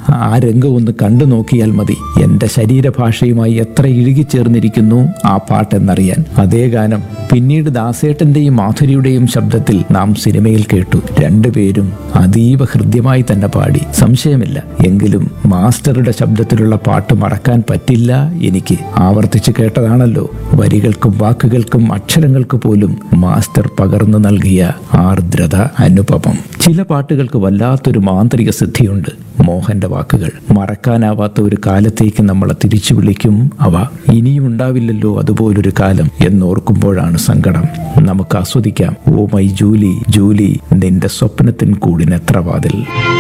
ആ രംഗം ഒന്ന് കണ്ടു നോക്കിയാൽ മതി എന്റെ ശരീരഭാഷയുമായി എത്ര ഇഴുകിച്ചേർന്നിരിക്കുന്നു ആ പാട്ടെന്നറിയാൻ അതേ ഗാനം പിന്നീട് ദാസേട്ടന്റെയും മാധുരിയുടെയും ശബ്ദത്തിൽ നാം സിനിമയിൽ കേട്ടു രണ്ടുപേരും അതീവ ഹൃദ്യമായി തന്നെ പാടി സംശയമില്ല എങ്കിലും മാസ്റ്ററുടെ ശബ്ദത്തിലുള്ള പാട്ട് മറക്കാൻ പറ്റില്ല എനിക്ക് ആവർത്തിച്ച് കേട്ടതാണല്ലോ വരികൾക്കും വാക്കുകൾക്കും അക്ഷരങ്ങൾക്ക് പോലും മാസ്റ്റർ പകർന്നു നൽകിയ ആർദ്രത അനുപമം ചില പാട്ടുകൾക്ക് വല്ലാത്തൊരു മാന്ത്രിക സിദ്ധിയുണ്ട് മോഹന്റെ വാക്കുകൾ മറക്കാനാവാത്ത ഒരു കാലത്തേക്ക് നമ്മളെ തിരിച്ചു വിളിക്കും അവ ഇനിയും ഉണ്ടാവില്ലല്ലോ അതുപോലൊരു കാലം എന്നോർക്കുമ്പോഴാണ് സങ്കടം നമുക്ക് ആസ്വദിക്കാം ഓ മൈ ജൂലി ജൂലി നിന്റെ സ്വപ്നത്തിൻ കൂടിനെത്ര വാതിൽ